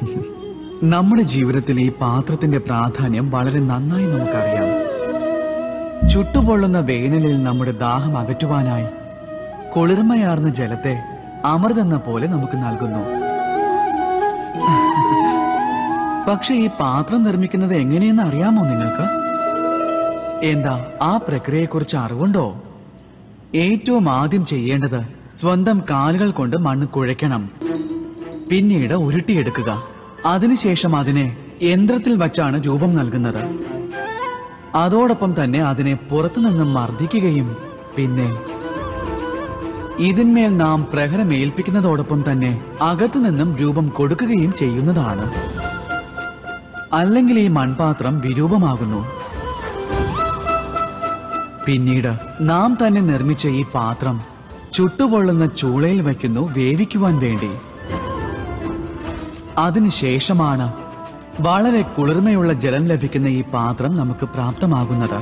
നമ്മുടെ ജീവിതത്തിൽ ഈ പാത്രത്തിന്റെ പ്രാധാന്യം വളരെ നന്നായി നമുക്കറിയാം ചുട്ടുപൊള്ളുന്ന വേനലിൽ നമ്മുടെ ദാഹം അകറ്റുവാനായി കുളിർമയാർന്ന ജലത്തെ അമൃതെന്ന പോലെ നമുക്ക് നൽകുന്നു പക്ഷെ ഈ പാത്രം നിർമ്മിക്കുന്നത് എങ്ങനെയെന്ന് അറിയാമോ നിങ്ങൾക്ക് എന്താ ആ പ്രക്രിയയെക്കുറിച്ച് അറിവുണ്ടോ ഏറ്റവും ആദ്യം ചെയ്യേണ്ടത് സ്വന്തം കാലുകൾ കൊണ്ട് മണ്ണ് കുഴയ്ക്കണം പിന്നീട് ഉരുട്ടിയെടുക്കുക അതിനുശേഷം അതിനെ യന്ത്രത്തിൽ വച്ചാണ് രൂപം നൽകുന്നത് അതോടൊപ്പം തന്നെ അതിനെ പുറത്തുനിന്നും മർദ്ദിക്കുകയും പിന്നെ ഇതിന്മേൽ നാം പ്രഹരമേൽപ്പിക്കുന്നതോടൊപ്പം തന്നെ അകത്തുനിന്നും രൂപം കൊടുക്കുകയും ചെയ്യുന്നതാണ് അല്ലെങ്കിൽ ഈ മൺപാത്രം വിരൂപമാകുന്നു പിന്നീട് നാം തന്നെ നിർമ്മിച്ച ഈ പാത്രം ചുട്ടുപൊള്ളുന്ന ചൂളയിൽ വയ്ക്കുന്നു വേവിക്കുവാൻ വേണ്ടി അതിനുശേഷമാണ് വളരെ കുളിർമയുള്ള ജലം ലഭിക്കുന്ന ഈ പാത്രം നമുക്ക് പ്രാപ്തമാകുന്നത്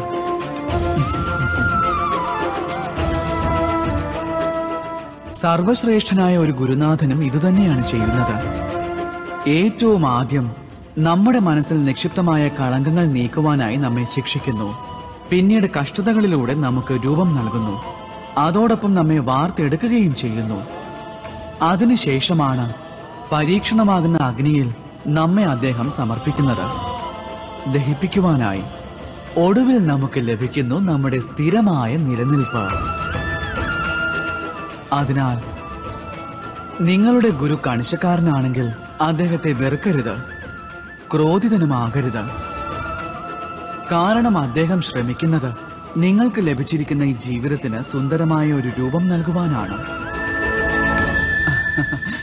സർവശ്രേഷ്ഠനായ ഒരു ഗുരുനാഥനും ഇതുതന്നെയാണ് ചെയ്യുന്നത് ഏറ്റവും ആദ്യം നമ്മുടെ മനസ്സിൽ നിക്ഷിപ്തമായ കളങ്കങ്ങൾ നീക്കുവാനായി നമ്മെ ശിക്ഷിക്കുന്നു പിന്നീട് കഷ്ടതകളിലൂടെ നമുക്ക് രൂപം നൽകുന്നു അതോടൊപ്പം നമ്മെ വാർത്തെടുക്കുകയും ചെയ്യുന്നു അതിനുശേഷമാണ് പരീക്ഷണമാകുന്ന അഗ്നിയിൽ നമ്മെ അദ്ദേഹം സമർപ്പിക്കുന്നത് ദഹിപ്പിക്കുവാനായി ഒടുവിൽ നമുക്ക് ലഭിക്കുന്നു നമ്മുടെ സ്ഥിരമായ നിലനിൽപ്പ് അതിനാൽ നിങ്ങളുടെ ഗുരു കണിശക്കാരനാണെങ്കിൽ അദ്ദേഹത്തെ വെറുക്കരുത് ക്രോധിതനുമാകരുത് കാരണം അദ്ദേഹം ശ്രമിക്കുന്നത് നിങ്ങൾക്ക് ലഭിച്ചിരിക്കുന്ന ഈ ജീവിതത്തിന് സുന്ദരമായ ഒരു രൂപം നൽകുവാനാണ്